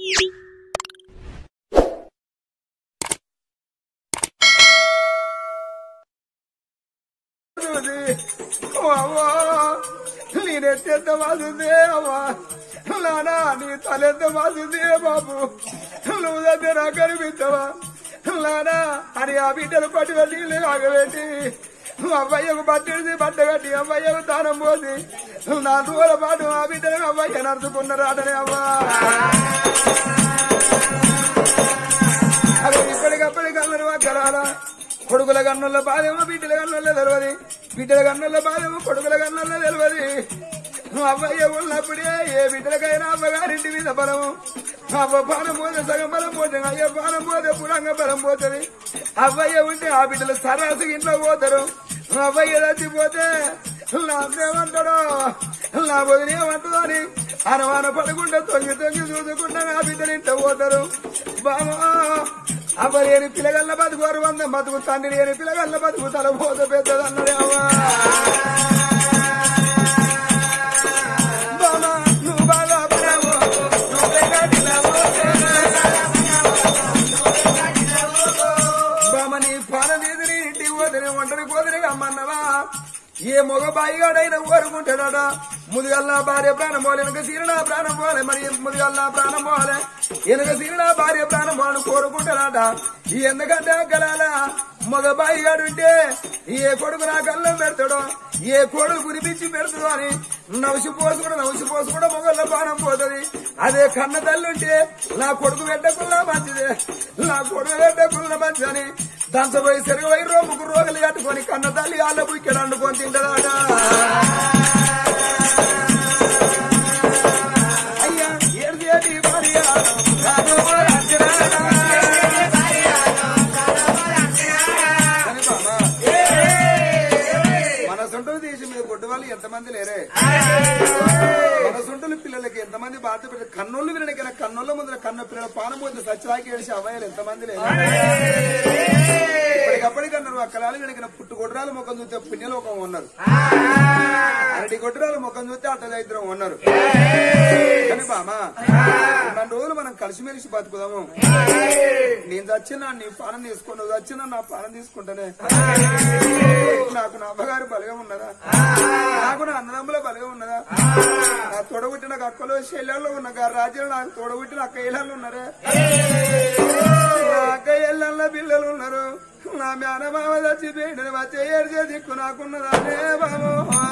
నేనెత్తెంత వాసుదే అవ్వా నానా నీ తలెంత వాసుదే బాబు నువ్వు దగ్గర కనిపించవా నానా అని ఆ బిడ్డలు పట్టిన నీళ్ళు కాగబెట్టి అబ్బాయ్యకు పట్టింది బట్ట కట్టి అబ్బాయ్యకు దానం పోసి నా దూర పాటు ఆ బిడ్డలు అబ్బాయి నడుచుకున్నారు అటనే అవ్వా అదే ఇప్పటికప్పటికి అన్నారు అక్కరాల కొడుకుల కన్నుల బాధేమో బిడ్డల కన్నుల్లో తెలియదు బిడ్డల కన్నుల బాధేమో కొడుకుల కన్నుల్లో తెలియదు అవ్వయ్య ఉన్నప్పుడే ఏ బిడ్డలకైనా అవ్వగారింటి మీద బలము అవ్వ పానం పోతే సగం బలం పోతుంది అయ్య పానం పోతే పురంగ బలం పోతుంది అవ్వయ్య ఉంటే ఆ బిడ్డలు సరాసు ఇంట్లో పోతారు అవ్వయ్య చచ్చిపోతే నాకేమంటాడో నా వదిలి ఏమంటుందో అని అనవాన పడకుండా తొంగి తొంగి చూసుకుంటా ఆ బిడ్డలు ఇంట్లో పోతారు బాబా అవ్వ లేని పిల్లగల్ల బతుకోరు వంద బతుకు తండ్రి లేని పిల్లగల్ల బతుకు తల పోత పెద్దదన్నదే అవ్వా బామా, నువ్వు బాగా పడావు, నువ్వే కట్టినావు. బామ నీ పాలన తీసి నీ ఇంటికి పోతే ఒంటరి పోతే అమ్మన్నవా ఏ మగ బాయిగాడైనా కోరుకుంటాడట ముదిగల్లా భార్య ప్రాణం పోలే వెనక సీరనా ప్రాణం పోలే మరి ముదిగల్లా ప్రాణం పోలే వెనక సీరనా భార్య ప్రాణం పోలని కోరుకుంటాడట ఎందుకంటే అక్కడాల మగ బాయిగాడు ఉంటే ఏ కొడుకు నా కళ్ళం పెడతాడో ఏ కొడుకు గురిపించి పెడతాడో అని నవసి పోసు కూడా నవసి పోసు కూడా మొగల్ల ప్రాణం పోతుంది అదే కన్న తల్లి ఉంటే నా కొడుకు పెట్టకున్నా మంచిదే నా కొడుకు పెట్టకున్నా మంచిదని దంచబోయి సెరగబోయి రోగుకు రోగులు కట్టుకొని కన్న తల్లి వాళ్ళ బుక్కెడు అండుకొని తింటదాట అయ్యా ఏడ్చేటి భార్య రాఘవ రాజరాజా. కానీ బామ్మ, మన సొంటలు తీసి మీద కొట్టు వాళ్ళు ఎంతమంది లేరే మన సొంటలు పిల్లలకి ఎంతమంది బాధ పెట్టారు కన్నోళ్ళు వినడానికి కన్నోళ్ళ ముందర కన్న పిల్లల పానం పోతే సచ్చిరాకి ఏడిసి అవ్వయాలు ఎంతమంది లేరు ఇప్పటికప్పటికన్నారు అక్కడాలు వెనకిన పుట్టు కొట్టరాల ముఖం చూస్తే పుణ్యలోకం ఉన్నారు అరటి కొట్టరాల ముఖం చూస్తే అట్టదైద్రం ఉన్నారు కానీ బామా రెండు రోజులు మనం కలిసిమెలిసి బతుకుదాము నేను చచ్చినా నీ పానం తీసుకుని నువ్వు చచ్చినా నా పానం తీసుకుంటానే నాకు నా అమ్మగారు బలగం ఉన్నదా నాకు నా అన్నదమ్ముల బలగం ఉన్నదా నా తొడగొట్టిన అక్కలో శైలాల్లో ఉన్న గా రాజ్యంలో నాకు తొడగొట్టిన అక్క ఇళ్ళల్లో ఉన్నారే నా అక్క ఇళ్ళల్లో పిల్లలు ఉన్నారు నా మేనమామ చచ్చిపోయింది వచ్చే ఏడ్చే దిక్కు నాకున్నదానే బాబు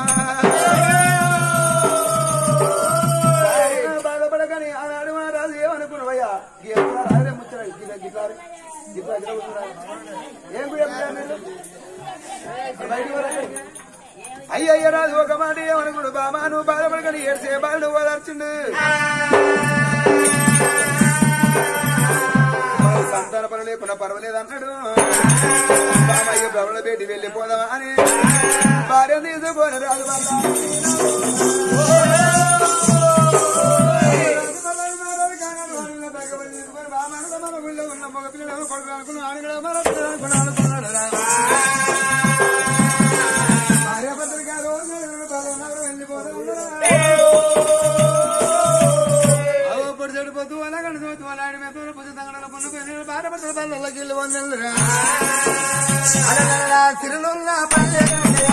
బాధపడకని ఆనాడు మా రాజు ఏమనుకున్నావయ్యా అదే ముచ్చట గిట్లా గిట్లా గిట్లా గిట్లా కూర్చున్నాడు. ఏం చెప్పాను బయటికి వరకు అయ్యయ్య రాజు ఒక మాట ఏమనుకుడు బామా నువ్వు బాధపడకని ఏడ్చే బాలు ఓదార్చిండు మరి సంతాన పనులు లేకుండా పర్వాలేదు అన్నాడు బామయ్య ప్రబల పెట్టి వెళ్ళిపోదామా అని భార్య తీసుకొని రాజు చెడిపోతూ అలా కడుతూ అలా ఆడిపోతూ పుజ తంగడల పొన్ను పెన్నులు బాధపడుతూ పల్లెళ్ళకి వెళ్ళి వందలురా అలగలలా తిరులున్న పల్లె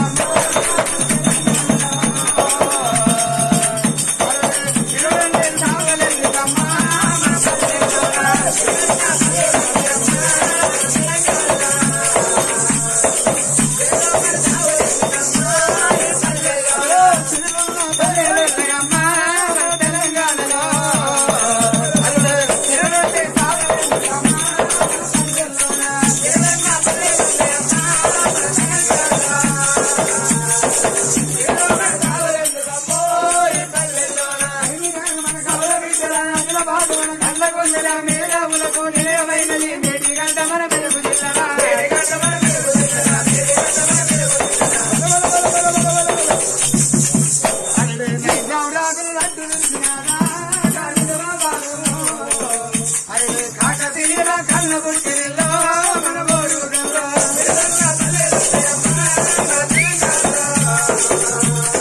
కన్న పుట్టిలో మన బోడుగల్లో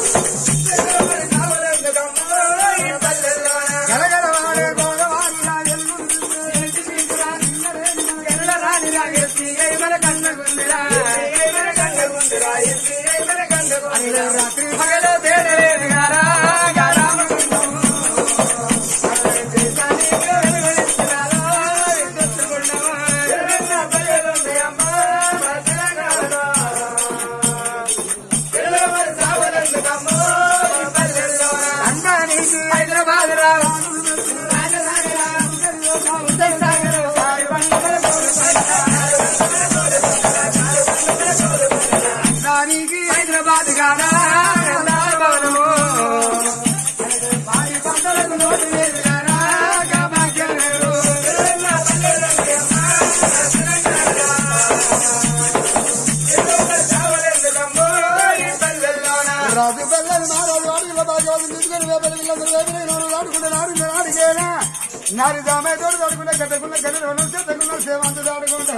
గలగలవాడే గోడవాడి రాత్రి పగలు తేడలేదు గారా గారామ హైదరాబాద్ రావు దానికి హైదరాబాద్ కాదా భవనము వారి పంటలకు నోటు లేదు కాదా భాగ్యం లేదు రాజు పిల్లలు నారాజు అడుగుల భాగ్యవాదం తీసుకొని వేపల పిల్లలు వేపల నోరు ఆడుకున్న నాడు నాడికేనా నారి దామే తోడు తోడుకున్న గడ్డకున్న గడ్డ చెత్తకున్న సేవంత దాడుకుంటా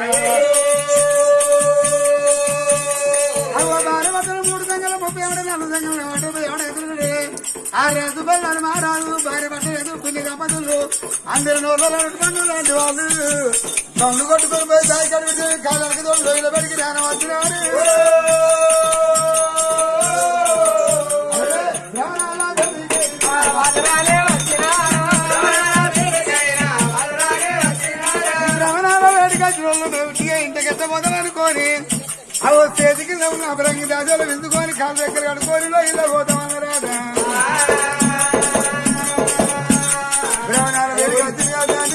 అవ్వ భారవతలు మూడు సంఘాల ముప్పై ఏడు నాలుగు సంఘాలు ఒకటి ఏడు ఎదురుడే ఆ రేసు పిల్లలు మారాలు భార్య పట్ట ఎదురు పిల్లి దంపతులు అందరి నోళ్ళ పండు లాంటి వాళ్ళు పండు కొట్టుకొని పోయి దాయి కడిగి కాళ్ళకి తోడు రోజుల పెరిగి ధ్యానం వచ్చినారు రమణాల వేడిగా చూడలు ఇంతకెత్త మొదలనుకోని అవి చేతికి ఉన్న అపరంగి దాదాలు విందుకొని కాళ్ళ దగ్గర కడుకొని ఇలా పోతామన్నారా బ్రహ్మణాల వేడిగా వచ్చింది కదా అని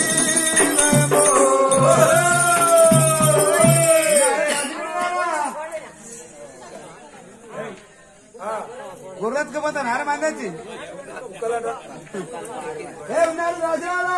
గుర్రెత్తుకుపోతా నార మంది వచ్చి ఏ ఉన్నారు రాజరాలా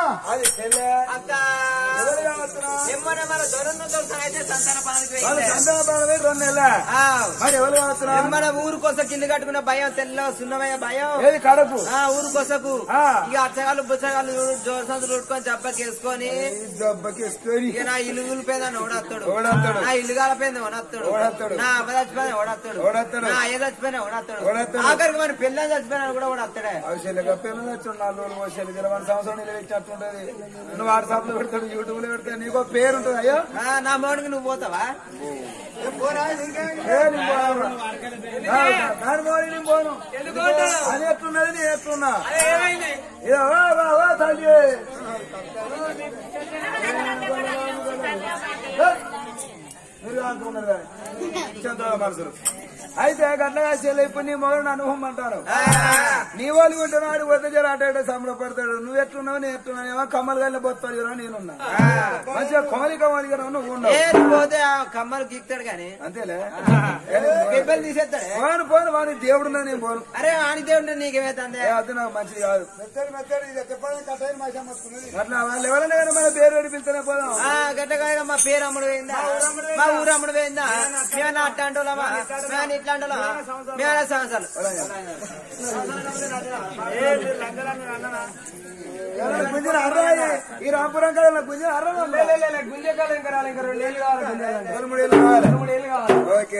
వాళ్ళు చంద్రబాబు రెండు నెలల మరి ఎవరు కావచ్చున్నా మన ఊరు కోసం కింద కట్టుకున్న భయం తెల్ల సున్నమయ్య భయం ఏది కడపు ఆ ఊరు కొసకు ఆ. ఇక అచ్చగాళ్ళు బుచ్చగాళ్ళు జోరు సందులు ఉట్టుకొని చెప్పకేసుకొని దెబ్బకి స్టోరీ ఇక నా ఇల్లు కూలిపోయిందని ఓడత్తాడు ఓడత్తాడు. నా ఇల్లు కాలిపోయింది ఓడత్తాడు ఓడత్తాడు. నా అమ్మ చచ్చిపోయిన ఓడత్తాడు ఓడత్తాడు. నా అయ్య చచ్చిపోయిన ఓడత్తాడు ఓడత్తాడు. ఆఖరికి మన పిల్లలు చచ్చిపోయినా కూడా ఓడత్తాడే అవసరంగా పిల్లలు వచ్చి నాలుగు రోజులు వచ్చేది ఇరవై సంవత్సరం నిలబెట్టినట్టుంటది నువ్వు వాట్సాప్ లో పెడతాడు యూట్యూబ్ లో పెడతాడు నీకు ఒక పేరు ఉంటుంది అయ్యో ఆ, నా మౌనికి నువ్వు పోతావా ఏ, నేను పోను. ఆ, దాని మోడీ నేను పోను అది ఎట్లున్నది నేను ఎట్లున్నా ఇదో, ఓ, ఓ, ఓ, తల్లి ఏ, మీరు అనుకున్నారు కానీ. చంద్రుల మనసులు అయితే గట్లగా చెల్లి ఇప్పుడు నీ మొగడు అనుభవం అంటారు నీ వాళ్ళు ఉంటున్నాడు వద్ద జర అటు ఇటు సంబర పడతాడు నువ్వు ఎట్లున్నావు నేను ఎట్లున్నావు ఏమో కమ్మలు గల్ల బొత్తాడు కదా నేనున్నా మంచిగా కొమలి కమలి కదా నువ్వు ఉండవు ఏ నువ్వు పోతే ఆ కమ్మలు గీక్తాడు గాని అంతేలే పెబ్బలు తీసేస్తాడే పోను పోను వాని దేవుడు ఉన్నా నేను పోను అరే వాని దేవుడు నీకేమైతుంది ఏ అది నాకు మంచిది కాదు అట్లా వాళ్ళు ఎవరైనా కానీ మన పేరు పెట్టి పిలుస్తూనే పోదాం ఆ గట్టగా మా పేరు అమ్ముడు పోయిందా మా ఊరు అమ్ముడు పోయిందా మేము అట్లాంటి వాళ్ళమా మేము ఇట్లాంటి వాళ్ళమా మేము సంవత్సరాలు ఎవరైనా గుంజిన అర్రాయి ఈ రాంపురం కాడ గుంజిన అర్ర గుంజకాలం ఇంకా రాలి ఇంకా రెండు ఏళ్ళు కావాలి గుంజాలంటే రెండు మూడు ఏళ్ళు కావాలి మూడు ఏళ్ళు కావాలి ఓకే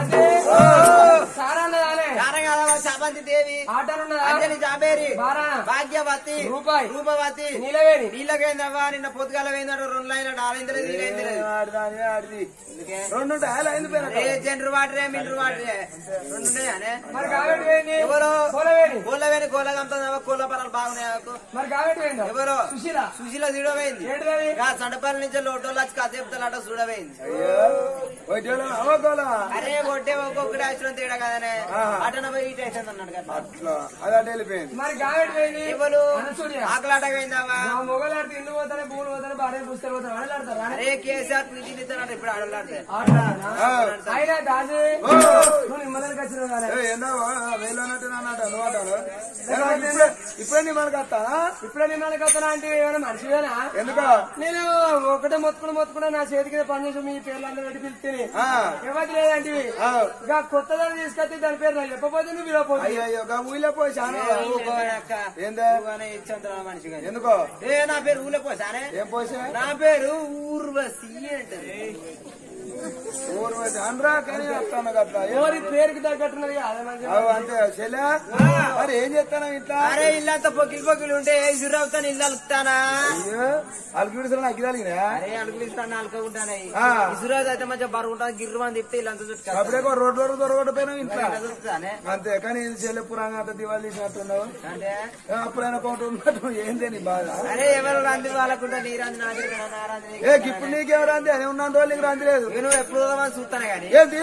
సారా అన్నదాలే కారంగా చామంతి దేవి ఆటలున్నదా అంజలి జాబేరి బారా భాగ్యవతి రూపాయి రూపవతి నీలవేణి నీళ్ళకైందవ్వా నిన్న పొద్దుగాల పోయిందట రెండు లైన్ ఆడిందలేదు నీళ్ళైందలేదు ఆడిదాని ఆడిది రెండు ఉంటాయి అలా అయింది పేరు ఏ జనరు వాటరే మిండ్రు వాటరే రెండు ఉన్నాయానే మరి కాబట్టి పోయింది ఎవరు కోలవేణి కోళ్ళవేని కోళ్ళగంతా కోళ్ళ పరాలు బాగున్నాయి నాకు. మరి కాబట్టి పోయిందా ఎవరు సుశీల సుశీల చూడవేంది ఏంటిది ఆ సండపల్లి నుంచి లోటోళ్ళు వచ్చి కాసేపుతాలట చూడవేంది అయ్యో ఒకటేలో అవకోలా అరే కొట్టే ఒక్కొక్కటి ఆశ్రం తేడా కదనే ఆహా. అటన పోయి ఇటు అవుతుంది అన్నాడు కదా అట్లా అది అటు వెళ్ళిపోయింది మరి కాబట్టి పోయింది ఎవరు అనసూయ ఆకలాట పోయిందావా మా మొగలాడితే ఇల్లు పోతానే భూములు పోతానే భార్య పుస్తకాలు పోతారు ఆడలాడతారా అరే కేసీఆర్ పీజీలు ఇస్తానంట ఇప్పుడు ఆడలాడితే ఆటలాడనా ఆ. అయినా దాజు ఓ! నువ్వు నిమ్మలకి వచ్చినావు కదా ఏ, ఏందో వేలు అన్నట్టు అన్నట్టు నువ్వు అంటాను ఎలా ఇప్పుడే ఇప్పుడే నీ మనకు వస్తానా ఇప్పుడే నిమ్మలకి వస్తానా అంటే ఏమైనా మనిషివేనా ఎందుకో నేను ఒకటే మొత్తుకుని మొత్తుకున్నా నా చేతికి పనిచేసి మీ పేర్లు అందరూ పెట్టి పిలిస్తేనే ఆ, ఎవరికి లేదంటే ఆ. ఇక కొత్త దాన్ని తీసుకొచ్చి దాని పేరు నాకు చెప్పకపోతే నువ్వు విలవపోతే అయ్యో అయ్యో గా ఊళ్ళో పోయి చాలా ఏందే ఇచ్చంత మనిషి కానీ ఎందుకో ఏ నా పేరు ఊళ్ళో పోసానే ఏం పోసే నా పేరు ఊర్వశి అంటది ఊరు మీద అనరా కానీ వస్తాను కదా ఎవరి పేరుకి తగ్గట్టున్నది అదే మంచిగా అవు అంతే చెల్లె మరి ఏం చేస్తాను ఇట్లా అరే ఇల్లంతా పొక్కిలు పొక్కిలు ఉంటే ఇసురవుతాను ఇల్లు అలుకుతానా అయ్యో అలుగుడిసలు నాకు ఇదాలిగినా అరే అలుగులు ఇస్తాను అలుకుంటానాయి ఆ. ఇసురాజు అయితే మంచిగా బరువు ఉంటుంది గిర్రు అని తిప్పితే ఇల్లంతా చుట్టుకొస్తా అప్పుడే రోడ్డు వరకు దొరకకపోయినా ఇంట్లో చూస్తానే అంతే కానీ ఇది చెల్లె పురాంగా అంత దివాళీ తీసినట్టున్నావు అంటే అప్పుడైనా కొంట ఉన్నట్టు ఏంది నీ బాధ అరే ఎవరు రంది వాళ్ళకుంటే నీ రంది నా దగ్గర నా రంది నీకు. ఏ ఇప్పుడు నీకెవరు అంది అని ఉన్న రోజులు నీకు రంది లేదు ఇక నువ్వు ఎప్పుడు చూద్దామని చూస్తానే గాని ఏంటి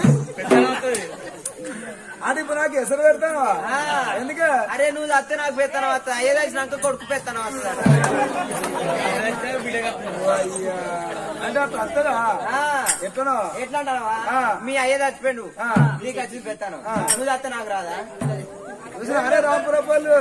అది ఇప్పుడు నాకు ఎసరు పెడతాను ఆ. ఎందుకే అరే నువ్వు అత్తే నాకు పెత్తనం వస్తా ఏదేసినాక కొడుకు పెత్తనం వస్తాడు అయ్యా. అంటే అట్లా వస్తారా ఎట్లనో ఎట్లా అంటావా ఆ. మీ అయ్యే చచ్చిపోయిండు ఆ. నీకు వచ్చి పెత్తాను నువ్వు అత్తే నాకు రాదా చూసినా అరే రాంపురపల్లి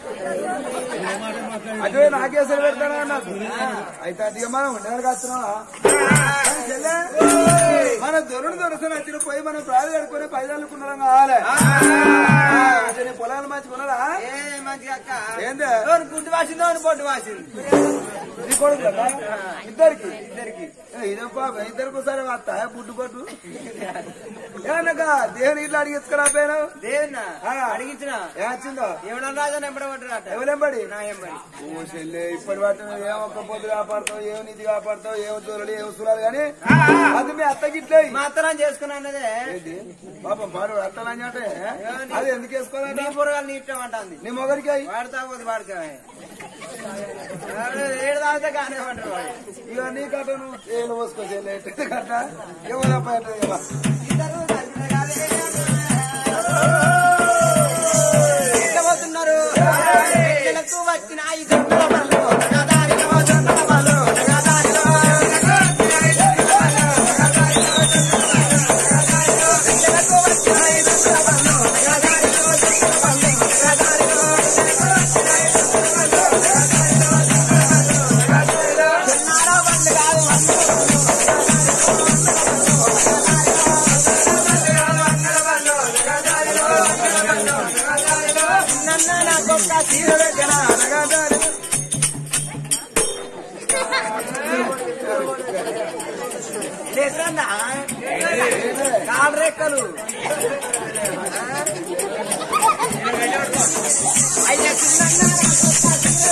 అదే నాకే ఎసరు పెడతానా అన్నారు అయితే అది మనం ఉండడానికి వస్తున్నావా కానీ చెల్లె, మన దొరుడు దొరుకుతున్న వచ్చిన పోయి మనం ప్రాణాలు కడుక్కునే పైదాలు కున్నారం కావాలి అయితే నీ పొలాలు మంచి కొనరా ఏ మంచిగా అక్క ఏందే ఎవరు గుడ్డు వాసిందో అని పొట్టు వాసింది నీ కొడుకు కదా? ఇద్దరికి ఇద్దరికి ఇదే పాప ఇద్దరికి ఒకసారి వస్తా బుడ్డు కొట్టు ఏమనగా దేవుని ఇట్లా అడిగించుకురా పోయినా దేవన్నా ఆ. అడిగించిన ఏమొచ్చిందో ఎవడన్నా రాజా నెంబడమంటారట ఎవలేంబడి నా ఎంబడి ఓ చెల్లె ఇప్పటి వాటి ఏం ఒక్క పొద్దు కాపాడతావు ఏం నిధి కాపాడతావు ఏం చూడలు ఏం చూడాలి కానీ అది మీ అత్తకి ఇట్లే మా అత్తనం చేసుకున్నా అన్నదే ఏంటి పాపం పాడు అత్తలని అంటే అది ఎందుకు వేసుకోవాలి నీ పొరగాలు నీ ఇష్టం అంటుంది నీ మొగరికి అయ్యి వాడు తాగోదు వాడికి ఏడు తాగితే కానీ అంటారు వాడు ఇక నీ కట్ట నువ్వు ఏళ్ళు పోసుకో చెల్లె ఎట్ట కట్ట ఎవరప్ప ఎట్ట ఇద్దరు కలిసిన కాదే. ఎట్లా పోతున్నారు ఎట్లకు వచ్చిన ఈ జొన్నల బళ్ళు, జగదారిలో జొన్నల బళ్ళు, జగదారిలో. ఎట్లకు వచ్చిన ఈ జొన్నల బళ్ళు, జగదారిలో జొన్నల బళ్ళు, జగదారిలో. జొన్నాల బండి కాదు నన్న నాకొక్క చీర పెట్టిన అనగాదారి లేదన్నా కాలు రెక్కలు అయ్యా చిన్న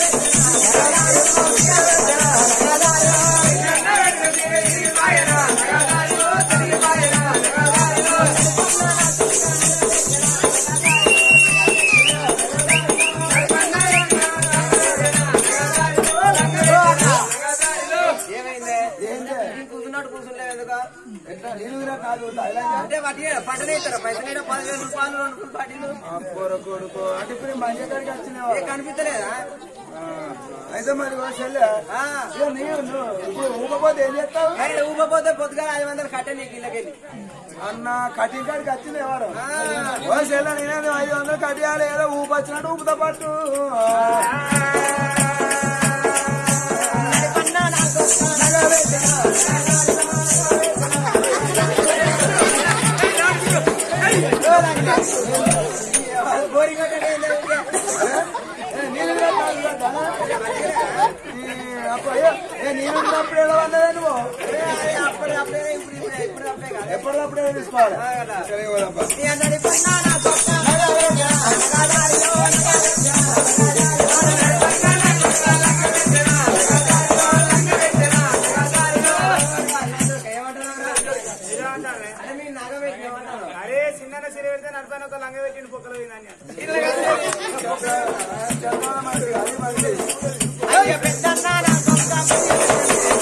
ఏమైంది ఏంటి కూర్చున్నాడు కూర్చుంటే ఎందుకు ఎట్లా నీళ్ళు తిన్నా కాదు తాగిలాగా అంటే వాటి పట్టనే ఇస్తారు పైసలు పదివేల రూపాయలు రెండు రూపాయలు పాటిల్లు అబ్బోర కొడుకు అంటే ఇప్పుడు మంచి కాడికి వచ్చినావా ఏ కనిపించలేదా ఆ, అయితే మరి ఓ చెల్లె ఆ. ఇక నీవు నువ్వు ఇప్పుడు ఊకపోతే ఏం చేస్తావు అరే ఊపపోతే పొద్దుగా ఐదు వందలు కట్టే నీకు ఇళ్ళకెళ్ళి అన్న కటింగ్ కాడికి వచ్చింది ఎవరు ఓ చెల్లె నేనేది ఐదు వందలు కట్టియాలి ఏదో ఊపు వచ్చినట్టు ఊపుతో పట్టు బోరింగ్ కట్టడే ఏ, నీళ్ళు కూడా తాగు కదా? ఈ అప్పుడు అయ్యో, ఏ నీళ్ళు ఉన్నప్పుడు ఎలా వన్నదే నువ్వు అప్పుడే అప్పుడే ఇప్పుడు ఇప్పుడే ఇప్పుడు అప్పుడే కాదు ఎప్పటికప్పుడు ఏం తీసుకోవాలి సరే పోదమ్మా. నీ అందరి పన్నా నా కొత్త నగవేగా, నగదారిలో అరే చిన్న సిరి పెడితే నడిపాను ఒక లంగ పెట్టిండు పొక్కలు పోయిందని చందనం అంటే అది మంచిది. అయ్య పెద్దన్నా నా కొత్త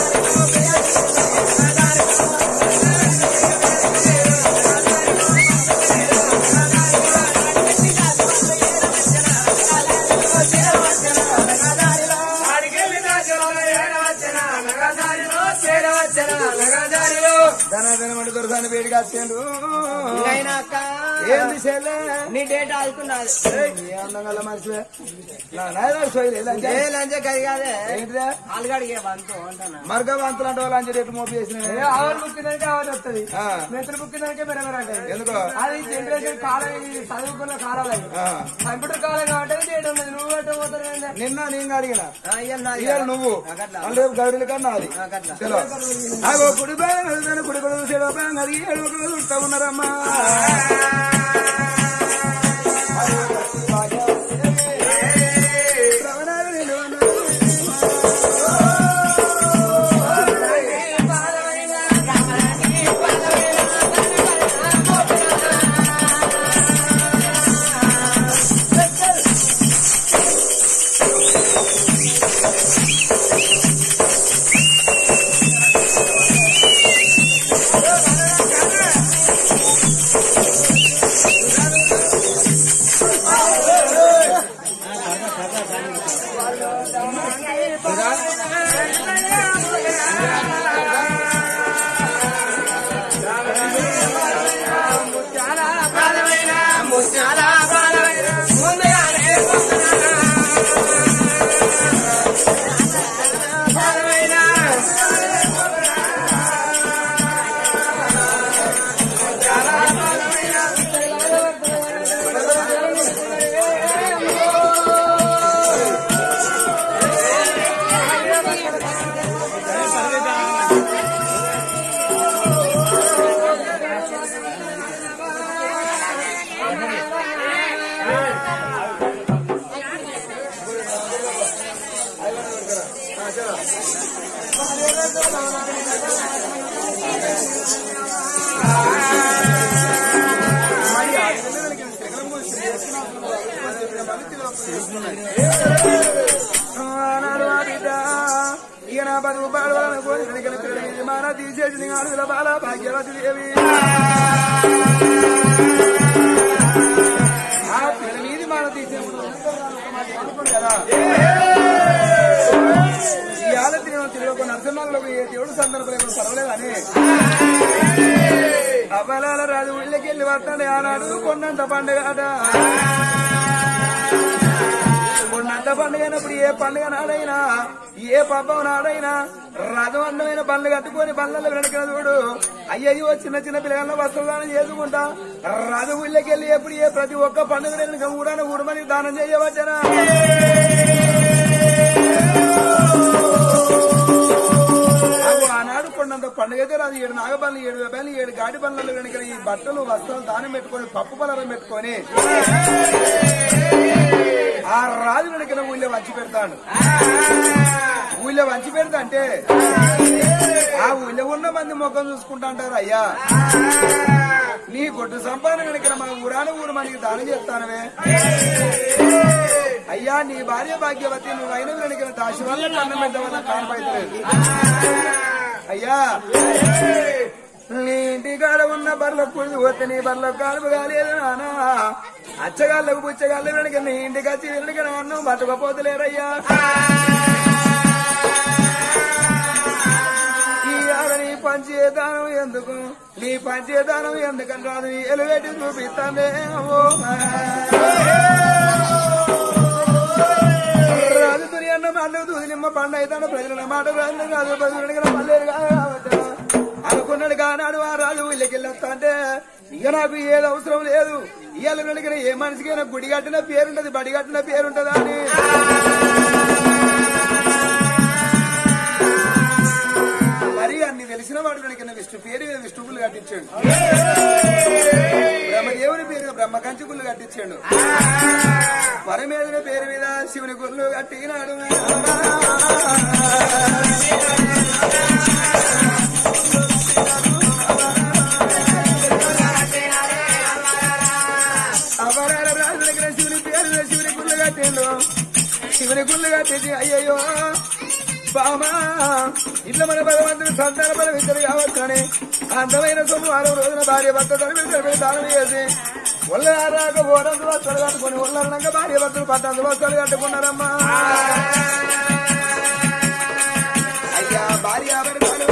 ధనాధనం అంటే దొరసాని వేడిగా వచ్చిండు అయినాక ఏంది చెల్లె నీ డేట్ ఆడుకున్నది ఏ అందంగా మనిషివే నా నాయన సోయలే లంచా ఏ లంచ కది కాదే ఏంటిదే అలగడిగే బంతు అంటున్నా మర్గ వంతులు అంటే వాళ్ళు రేటు మోపి చేసిన ఏ ఆవులు బుక్కిందానికి ఆవులు వస్తుంది ఆ, మెంతులు బుక్కిందానికే మెరమెరంటే ఎందుకో అది జనరేషన్ కాలం ఇది చదువుకున్న కాలం అది ఆ, కంప్యూటర్ కాలం కాబట్టి అది డేట్ ఉన్నది నువ్వు ఎట్ట పోతావు ఏంటంటే నిన్న నేను అడిగిన ఇయ్యాలి నాది ఇవాళ నువ్వు నాకట్లా. మళ్ళీ రేపు గడిల కన్నా అది నాకట్లా. చలో అగో కుడి బాగా నడుదాను కుడి కొడుకు చెడు బాగా అది ఏడు ఒకరు చుట్టా ఉన్నారమ్మా రమణాలు నిలవన్నారు. ఆనాడు ఆ బిడ్డ ఇక నా పది రూపాయలు వాళ్ళని కోరి వెనకల పిల్లలు మన తీసేసి అడుగుల బాల భాగ్యవతి దేవి ఆ పిల్ల మీది మన తీసేప్పుడు అనుకోండి కదా ఈ ఆలతి తెలియక నరసింహాలకు ఏ దేవుడు సందర్భంలో పర్వాలేదని అవ్వలాల రాజు ఊళ్ళకెళ్ళి వస్తాడు ఆనాడు కొండంత పండుగ అట కొండంత పండుగ అయినప్పుడు ఏ పండుగ నాడైనా ఏ పబ్బం నాడైనా రథం అందమైన బండ్లు కట్టుకొని బండ్లలో వెనకన చూడు అయ్యయ్యో చిన్న చిన్న పిల్లగాళ్ళ వస్త్రదానం చేసుకుంటా రథం ఊళ్ళకెళ్ళి ఎప్పుడు ఏ ప్రతి ఒక్క పండుగ వెనుక ఊడన ఊడమని దానం చేయవచ్చనా నాకు ఆనాడు కొండంత పండుగ అయితే రాదు ఏడు నాగబల్లి ఏడు వేపాయలు ఏడు గాడి బండ్లలో వెనుక ఈ బట్టలు వస్త్రాలు దానం పెట్టుకొని పప్పు పలరం పెట్టుకొని ఆ రాజు వెనుకన ఊళ్ళో వంచి పెడతాడు ఊళ్ళో వంచి పెడతా అంటే ఆ ఊళ్ళో ఉన్న మంది ముఖం చూసుకుంటా అంటారు అయ్యా నీ గొడ్డు సంపాదన వెనుకన మన ఊరాన ఊరు మనకి దానం చేస్తానవే అయ్యా నీ భార్య భాగ్యవతి నువ్వు అయిన వెనుకన దాసి వల్ల కన్నం పెట్టవల్ల కానపడలేదు అయ్యా నీ ఇంటి కాడ ఉన్న బర్ల కుడి పోతే నీ బర్ల కాలుపు కాలేదు నానా అచ్చగాళ్ళకు పుచ్చగాళ్ళ వెనక నీ ఇంటికి వచ్చి వెనక అన్నం పట్టుకపోతలేరయ్యా ఈ ఆడ నీ పంచేదానం ఎందుకు నీ పంచేదానం ఎందుకని రాదు నీ ఎలుగెట్టి చూపిస్తానే రాజు తుని అన్న మాట దూదిలిమ్మ పండ అయితే ప్రజల మాట రాజు రాజు ప్రజలు పల్లెలు కావచ్చు అనుకున్నాడు కానాడు ఆ రాజు వీళ్ళకెళ్ళొస్తా అంటే ఇక నాకు ఏది అవసరం లేదు ఇవాళ వెనకన ఏ మనిషికైనా గుడి కట్టిన పేరుంటది బడి కట్టిన పేరుంటదా అని మరి అన్ని తెలిసిన వాడు వెనకన విష్ణు పేరు మీద విష్ణువులు కట్టించాడు బ్రహ్మదేవుని పేరు మీద బ్రహ్మ కంచి గుళ్ళు కట్టించాడు పరమేశ్వర పేరు మీద శివుని గుళ్ళు కట్టినాడు అపరాల రాజు దగ్గర శివుని పేరు మీద శివుని గుళ్ళు కట్టిండు శివుని గుళ్ళు కట్టేసి అయ్యయ్యో బామా ఇట్లా మన భగవంతుని సంతాన బలం ఇద్దరు కావచ్చని అందమైన సోమవారం రోజున భార్య భర్త తడిపి తడిపి దానం చేసి ఒళ్ళ రాక ఓరందు వస్త్రాలు కట్టుకుని ఒళ్ళన్నాక భార్య భర్తలు పట్టందు వస్త్రాలు కట్టుకున్నారమ్మా అయ్యా భార్య భర్తలు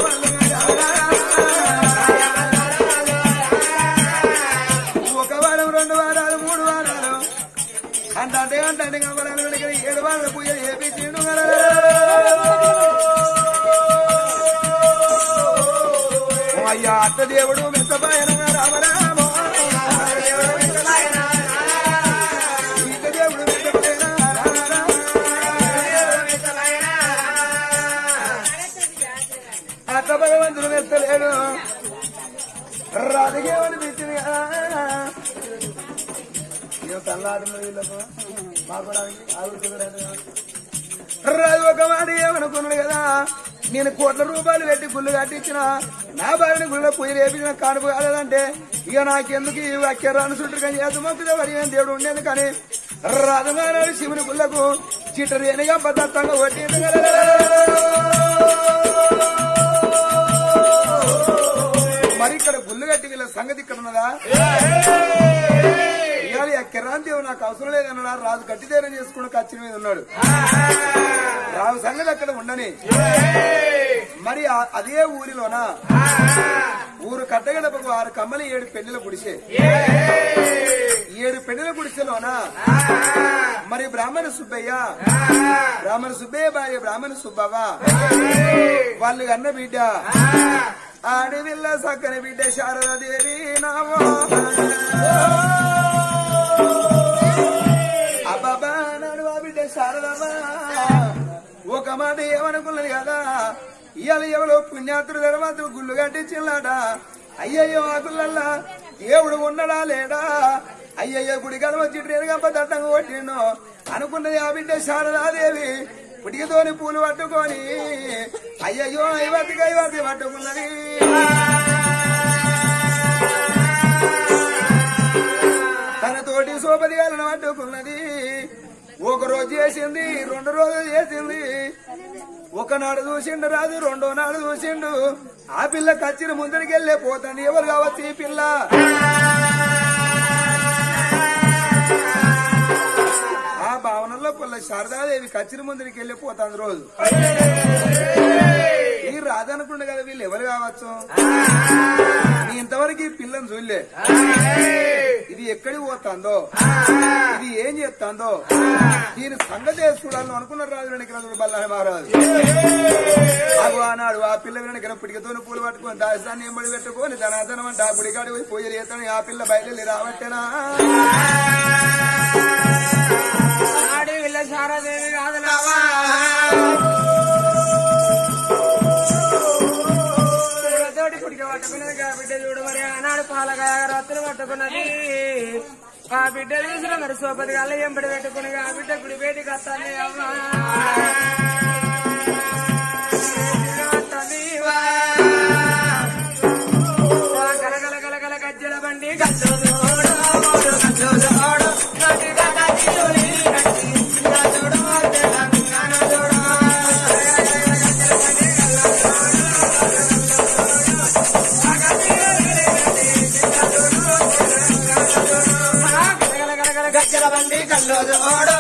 ఒక వారం రెండు వారాలు మూడు వారాలు అంటే అంటే అంటే కమలాలు వెనక ఏడు వారాల పూజ చేపించిండు ఓ అయ్యా అత్త దేవుడు మెత్తపాయన రామరామ ఇత్త దేవుడు మెత్తపాయన రామరామ అత్త భగవంతుడు మెత్తలేడు రాజకీయమనిపించింది కదా ఏం తల్లాడుతుంది వీళ్ళకు మాపడానికి ఆగుతుంది రాజు ఒక మాట ఏమనుకున్నాడు కదా నేను కోట్ల రూపాయలు పెట్టి గుళ్ళు కట్టించిన నా భార్యని గుళ్ళ పొయ్యి రేపించిన కానుపు కాలేదంటే ఇక నాకెందుకు ఈ వాక్యరాను చుట్టూ కానీ చేత మొక్కుదే మరి ఏం దేవుడు ఉండేది కానీ రాజమానాడు శివుని గుళ్ళకు చిట్టరేనిగా పద్ధతంగా కొట్టింది మరి ఇక్కడ గుళ్ళు కట్టి వీళ్ళ సంగతి ఇక్కడ ఉన్నదా ఇవాళ ఆ కిరాన్ దేవుడు నాకు అవసరం లేదన్నాడా రాజు గట్టి ధైర్యం చేసుకుని కచ్చిన మీద ఉన్నాడు రాజు సంగతి అక్కడ ఉండని మరి ఆ- అదే ఊరిలోన ఊరు కట్టగడపకు ఆరు కమ్మలి ఏడు పెళ్లిల గుడిసె ఏడు పెళ్లిల గుడిసెలోన మరి బ్రాహ్మణ సుబ్బయ్య బ్రాహ్మణ సుబ్బయ్య భార్య బ్రాహ్మణ సుబ్బవ్వ వాళ్ళు అన్న బిడ్డ ఆడవిల్ల సక్కని బిడ్డ శారదాదేవి నామో అబ్బాబా నాడు ఆ బిడ్డ శారదమ్మా ఒక మాట ఏమనుకున్నది కదా ఇవాళ ఎవరో పుణ్యాతుడు ధర్మాతుడు గుళ్ళు కట్టించిల్లాట అయ్యయ్యో ఆ గుళ్ళల్లా దేవుడు ఉండడా లేడా అయ్యయ్యో గుడి కడ వచ్చి ట్రైన్ గంప దట్టంగా కొట్టిండు అనుకున్నది ఆ బిడ్డ శారదాదేవి పుటికతోని పూలు పట్టుకొని అయ్యయ్యో ఐవతికి ఐవతి పట్టుకున్నది తన తోటి సోపది గాలను పట్టుకున్నది ఒక రోజు చేసింది రెండు రోజులు చేసింది ఒకనాడు చూసిండు రాజు రెండో నాడు చూసిండు ఆ పిల్ల కచ్చిన ముందరికి వెళ్ళే పోతాను ఎవరు కావచ్చు ఈ పిల్ల ఆ భావనలో పిల్ల శారదాదేవి కచ్చిన ముందరికి వెళ్ళి పోతాను రోజు ఈ రాజు అనుకుండే కదా వీళ్ళు ఎవరు కావచ్చు నీ ఇంతవరకు ఈ పిల్లని చూడలే ఇది ఎక్కడికి పోతాందో ఇది ఏం చేస్తాందో దీని సంగతి వేసుకున్నాను అనుకున్న రాజు వెనక బల్లాని మహారాజు అగు ఆనాడు ఆ పిల్ల వెనక పిడికతోని పూలు పట్టుకొని దాసాన్ని ఎంబడి పెట్టుకొని ధనాధనం అంటే ఆ గుడికాడి పోయి పూజలు చేస్తాను ఆ పిల్ల బయలుదేరి రావట్టేనా ఆడి వీళ్ళ శారదేవి కాదనావా తోటి పుడిక పట్టుకున్నది ఆ బిడ్డ చూడు మరి ఆనాడు పాలకాయ రత్తులు పట్టుకున్నది ఆ బిడ్డ చూసిన మరి సోపతి గల్ల ఎంబడి పెట్టుకుని ఆ బిడ్డ గుడి బయటికి వస్తాను అమ్మా వస్తానివా. ఆ గలగల గలగల గజ్జల బండి గజ్జలు చూడు, గజ్జలు చూడు, గజ్జల గజ్జలు గజ్జి, గజ్జలు తెలంగాణ చూడు. ఆ గలగల గలగల గజ్జల బండి కళ్ళు చూడు